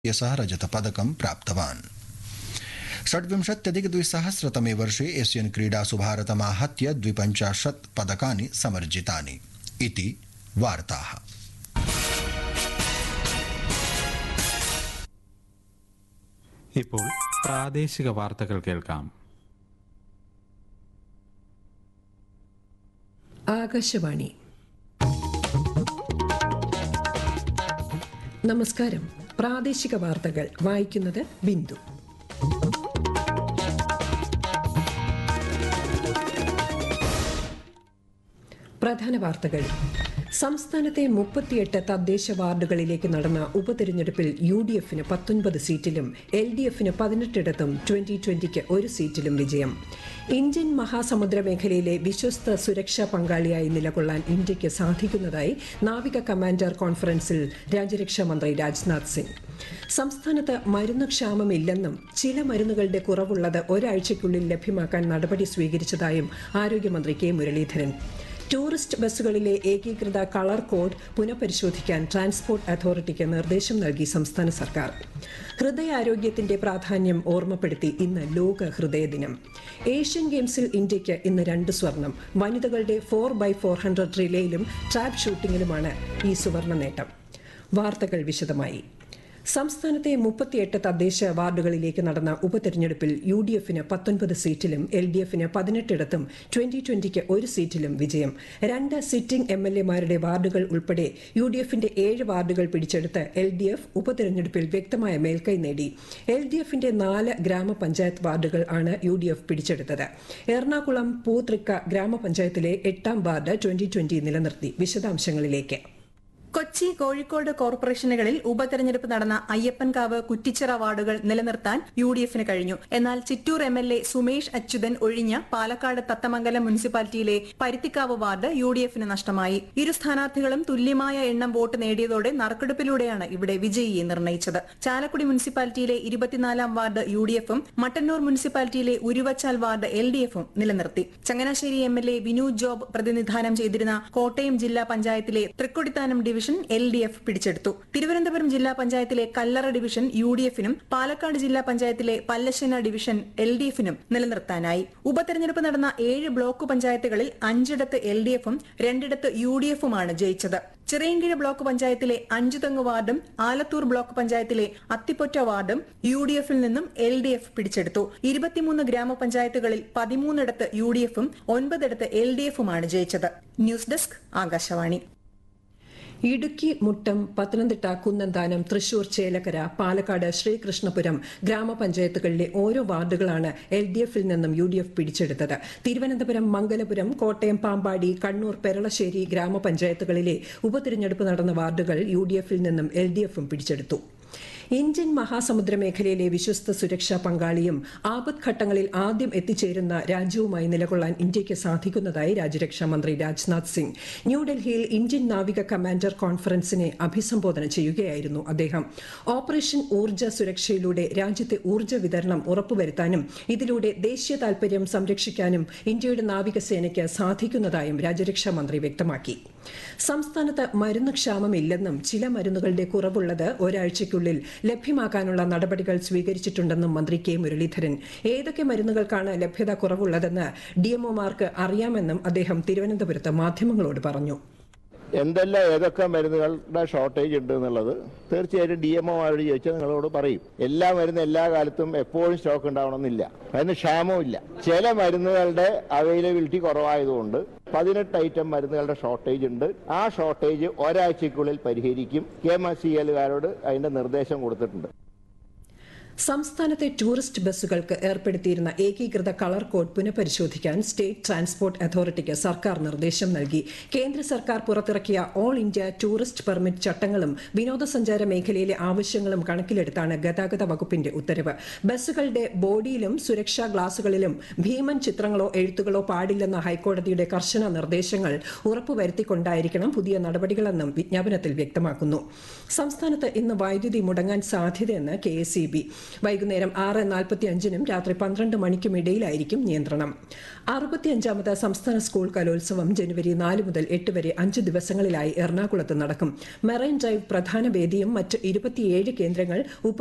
सः रजतपदकं प्राप्तवान् षड्विंशत्यधिकद्विसहस्रतमे वर्षे एशियन क्रीडासु भारतमाहत्य द्विपञ्चाशत् पदकानि समर्जितानि इति वार्ताः ഇപ്പോൾ പ്രാദേശിക വാർത്തകൾ കേൾക്കാം ആകാശവാണി നമസ്കാരം പ്രാദേശിക വാർത്തകൾ വായിക്കുന്നത് ബിന്ദു പ്രധാന വാർത്തകൾ സംസ്ഥാനത്തെ മുപ്പത്തിയെട്ട് തദ്ദേശ വാർഡുകളിലേക്ക് നടന്ന ഉപതെരഞ്ഞെടുപ്പിൽ യു ഡി എഫിന് പത്തൊൻപത് സീറ്റിലും എൽ ഡി എഫിന് പതിനെട്ടിടത്തും ട്വന്റി ട്വന്റിക്ക് ഒരു സീറ്റിലും വിജയം ഇന്ത്യൻ മഹാസമുദ്ര മേഖലയിലെ വിശ്വസ്ത സുരക്ഷാ പങ്കാളിയായി നിലകൊള്ളാൻ ഇന്ത്യയ്ക്ക് സാധിക്കുന്നതായി നാവിക കമാൻഡർ കോൺഫറൻസിൽ രാജ്യരക്ഷാ മന്ത്രി രാജ്നാഥ് സിംഗ് സംസ്ഥാനത്ത് മരുന്ന് ക്ഷാമമില്ലെന്നും ചില മരുന്നുകളുടെ കുറവുള്ളത് ഒരാഴ്ചയ്ക്കുള്ളിൽ ലഭ്യമാക്കാൻ നടപടി സ്വീകരിച്ചതായും ആരോഗ്യമന്ത്രി കെ മുരളീധരൻ ടൂറിസ്റ്റ് ബസ്സുകളിലെ ഏകീകൃത കളർ കോഡ് പുനഃപരിശോധിക്കാൻ ട്രാൻസ്പോർട്ട് അതോറിറ്റിക്ക് നിർദ്ദേശം നൽകി സംസ്ഥാന സർക്കാർ ഹൃദയാരോഗ്യത്തിന്റെ പ്രാധാന്യം ഓർമ്മപ്പെടുത്തി ഇന്ന് ലോക ഹൃദയ ദിനം ഏഷ്യൻ ഗെയിംസിൽ ഇന്ത്യയ്ക്ക് ഇന്ന് രണ്ട് സ്വർണം വനിതകളുടെ ഫോർ ബൈ ഫോർ ഹൺഡ്രഡ് റിലേയിലും ട്രാപ്പ് ഷൂട്ടിംഗിലുമാണ് ഈ സുവർണ നേട്ടം വാർത്തകൾ വിശദമായി സംസ്ഥാനത്തെ മുപ്പത്തിയെട്ട് തദ്ദേശ വാർഡുകളിലേക്ക് നടന്ന ഉപതെരഞ്ഞെടുപ്പിൽ യു ഡി എഫിന് പത്തൊൻപത് സീറ്റിലും എൽ ഡി എഫിന് പതിനെട്ടിടത്തും ട്വന്റി ട്വന്റിക്ക് ഒരു സീറ്റിലും വിജയം രണ്ട് സിറ്റിംഗ് എം എൽ എമാരുടെ വാർഡുകൾ ഉൾപ്പെടെ യു ഡി എഫിന്റെ ഏഴ് വാർഡുകൾ പിടിച്ചെടുത്ത് എൽ ഡി എഫ് ഉപതെരഞ്ഞെടുപ്പിൽ വ്യക്തമായ മേൽക്കൈ നേടി എൽ ഡി എഫിന്റെ നാല് ഗ്രാമപഞ്ചായത്ത് വാർഡുകൾ ആണ് യു ഡി എഫ് പിടിച്ചെടുത്തത് എറണാകുളം പൂത്രിക്ക ഗ്രാമപഞ്ചായത്തിലെ എട്ടാം വാർഡ് ട്വന്റി ട്വന്റി നിലനിർത്തി വിശദാംശങ്ങളിലേക്ക് കൊച്ചി കോഴിക്കോട് കോർപ്പറേഷനുകളിൽ ഉപതെരഞ്ഞെടുപ്പ് നടന്ന അയ്യപ്പൻകാവ് കുറ്റിച്ചിറ വാർഡുകൾ നിലനിർത്താൻ യു ഡി എഫിന് കഴിഞ്ഞു എന്നാൽ Chittur M L A Sumesh Achuthan ഒഴിഞ്ഞ പാലക്കാട് തത്തമംഗലം മുനിസിപ്പാലിറ്റിയിലെ പരുത്തിക്കാവ് വാർഡ് യു ഡി എഫിന് നഷ്ടമായി ഇരു സ്ഥാനാർത്ഥികളും തുല്യമായ എണ്ണം വോട്ട് നേടിയതോടെ നറുക്കെടുപ്പിലൂടെയാണ് ഇവിടെ വിജയിയെ നിർണയിച്ചത് ചാലക്കുടി മുനിസിപ്പാലിറ്റിയിലെ ഇരുപത്തിനാലാം വാർഡ് യു ഡി എഫും മട്ടന്നൂർ മുനിസിപ്പാലിറ്റിയിലെ ഉരുവച്ചാൽ വാർഡ് എൽ ഡി എഫും നിലനിർത്തി Changanassery M L A Vinu Job പ്രതിനിധാനം ചെയ്തിരുന്ന കോട്ടയം ജില്ലാ പഞ്ചായത്തിലെ Thrikkodithanam division L D F പിടിച്ചെടുത്തു തിരുവനന്തപുരം ജില്ലാ പഞ്ചായത്തിലെ കല്ലറ ഡിവിഷൻ യു ഡി എഫിനും പാലക്കാട് ജില്ലാ പഞ്ചായത്തിലെ പല്ലശ്ശന ഡിവിഷൻ എൽ ഡി എഫിനും നിലനിർത്താനായി ഉപതെരഞ്ഞെടുപ്പ് നടന്ന ഏഴ് ബ്ലോക്ക് പഞ്ചായത്തുകളിൽ അഞ്ചിടത്ത് എൽ ഡി എഫും രണ്ടിടത്ത് യു ഡി എഫുമാണ് ജയിച്ചത് ചിറയൻകീഴ് ബ്ലോക്ക് പഞ്ചായത്തിലെ അഞ്ചുതെങ്ങ് വാർഡും ആലത്തൂർ ബ്ലോക്ക് പഞ്ചായത്തിലെ അത്തിപ്പൊറ്റ വാർഡും യു ഡി എഫിൽ നിന്നും എൽ ഡി എഫ് പിടിച്ചെടുത്തു ഇരുപത്തിമൂന്ന് ഗ്രാമപഞ്ചായത്തുകളിൽ പതിമൂന്നിടത്ത് യു ഡി എഫും ഒൻപതിടത്ത് എൽ ഡി എഫുമാണ് ജയിച്ചത് ന്യൂസ് ഡെസ്ക് ആകാശവാണി ഇടുക്കി മുട്ടം പത്തനംതിട്ട കുന്നന്താനം തൃശൂർ ചേലക്കര പാലക്കാട് ശ്രീകൃഷ്ണപുരം ഗ്രാമപഞ്ചായത്തുകളിലെ ഓരോ വാർഡുകളാണ് എൽ ഡി എഫിൽ നിന്നും യു ഡി എഫ് പിടിച്ചെടുത്തത് തിരുവനന്തപുരം മംഗലപുരം കോട്ടയം പാമ്പാടി കണ്ണൂർ പെരളശ്ശേരി ഗ്രാമപഞ്ചായത്തുകളിലെ ഉപതിരഞ്ഞെടുപ്പ് നടന്ന വാർഡുകൾ യു ഡി എഫിൽ നിന്നും എൽ ഡി എഫും പിടിച്ചെടുത്തു ഇന്ത്യൻ മഹാസമുദ്ര മേഖലയിലെ വിശ്വസ്ത സുരക്ഷാ പങ്കാളിയും ആപത് ഘട്ടങ്ങളിൽ ആദ്യം എത്തിച്ചേരുന്ന രാജ്യവുമായി നിലകൊള്ളാൻ ഇന്ത്യയ്ക്ക് സാധിക്കുന്നതായി രാജ്യരക്ഷാ മന്ത്രി രാജ്നാഥ് സിംഗ് ന്യൂഡൽഹിയിൽ ഇന്ത്യൻ നാവിക കമാൻഡർ കോൺഫറൻസിനെ അഭിസംബോധന ചെയ്യുകയായിരുന്നു അദ്ദേഹം ഓപ്പറേഷൻ ഊർജ്ജ സുരക്ഷയിലൂടെ രാജ്യത്തെ ഊർജ്ജ വിതരണം ഉറപ്പുവരുത്താനും ഇതിലൂടെ ദേശീയ താൽപര്യം സംരക്ഷിക്കാനും ഇന്ത്യയുടെ നാവികസേനയ്ക്ക് സാധിക്കുന്നതായും രാജ്യരക്ഷാ മന്ത്രി വ്യക്തമാക്കി സംസ്ഥാനത്ത് മരുന്ന് ക്ഷാമമില്ലെന്നും ചില മരുന്നുകളുടെ കുറവുള്ളത് ഒരാഴ്ചയ്ക്കുള്ളിൽ ലഭ്യമാക്കാനുള്ള നടപടികൾ സ്വീകരിച്ചിട്ടുണ്ടെന്നും മന്ത്രി കെ മുരളീധരൻ ഏതൊക്കെ മരുന്നുകൾക്കാണ് ലഭ്യത കുറവുള്ളതെന്ന് ഡിഎംഒമാർക്ക് അറിയാമെന്നും അദ്ദേഹം തിരുവനന്തപുരത്ത് മാധ്യമങ്ങളോട് പറഞ്ഞു എന്തെല്ലാം ഏതൊക്കെ മരുന്നുകളുടെ ഷോർട്ടേജ് ഉണ്ട് എന്നുള്ളത് തീർച്ചയായിട്ടും ഡി എം ഒമാരോട് ചോദിച്ചാൽ നിങ്ങളോട് പറയും എല്ലാ മരുന്നും എല്ലാ കാലത്തും എപ്പോഴും സ്റ്റോക്ക് ഉണ്ടാവണമെന്നില്ല അതിന് ക്ഷാമമില്ല ചില മരുന്നുകളുടെ അവൈലബിലിറ്റി കുറവായതുകൊണ്ട് പതിനെട്ട് ഐറ്റം മരുന്നുകളുടെ ഷോർട്ടേജ് ഉണ്ട് ആ ഷോർട്ടേജ് ഒരാഴ്ചയ്ക്കുള്ളിൽ പരിഹരിക്കും കെ എം എസ് സി എല്ലുകാരോട് അതിന്റെ നിർദ്ദേശം കൊടുത്തിട്ടുണ്ട് സംസ്ഥാനത്തെ ടൂറിസ്റ്റ് ബസ്സുകൾക്ക് ഏർപ്പെടുത്തിയിരുന്ന ഏകീകൃത കളർ കോഡ് പുനഃപരിശോധിക്കാൻ സ്റ്റേറ്റ് ട്രാൻസ്പോർട്ട് അതോറിറ്റിക്ക് സർക്കാർ നിർദ്ദേശം നൽകി കേന്ദ്ര സർക്കാർ പുറത്തിറക്കിയ ഓൾ ഇന്ത്യ ടൂറിസ്റ്റ് പെർമിറ്റ് ചട്ടങ്ങളും വിനോദസഞ്ചാര മേഖലയിലെ ആവശ്യങ്ങളും കണക്കിലെടുത്താണ് ഗതാഗത വകുപ്പിന്റെ ഉത്തരവ് ബസ്സുകളുടെ ബോഡിയിലും സുരക്ഷാ ഗ്ലാസുകളിലും ഭീമൻ ചിത്രങ്ങളോ എഴുത്തുകളോ പാടില്ലെന്ന ഹൈക്കോടതിയുടെ കർശന നിർദ്ദേശങ്ങൾ ഉറപ്പുവരുത്തിക്കൊണ്ടായിരിക്കണം പുതിയ നടപടികളെന്നും വിജ്ഞാപനത്തിൽ വ്യക്തമാക്കുന്നു സംസ്ഥാനത്ത് ഇന്ന് വൈദ്യുതി മുടങ്ങാൻ സാധ്യതയെന്ന് കെ എസ് വൈകുന്നേരം ആറ് നാൽപ്പത്തി അഞ്ചിനും രാത്രി പന്ത്രണ്ട് മണിക്കും ഇടയിലായിരിക്കും നിയന്ത്രണം അറുപത്തിയഞ്ചാമത് സംസ്ഥാന സ്കൂൾ കലോത്സവം ജനുവരി നാല് മുതൽ എട്ട് വരെ അഞ്ച് ദിവസങ്ങളിലായി എറണാകുളത്ത് നടക്കും മെറൈൻ ഡ്രൈവ് പ്രധാന വേദിയും മറ്റ് ഇരുപത്തിയേഴ് കേന്ദ്രങ്ങൾ ഉപ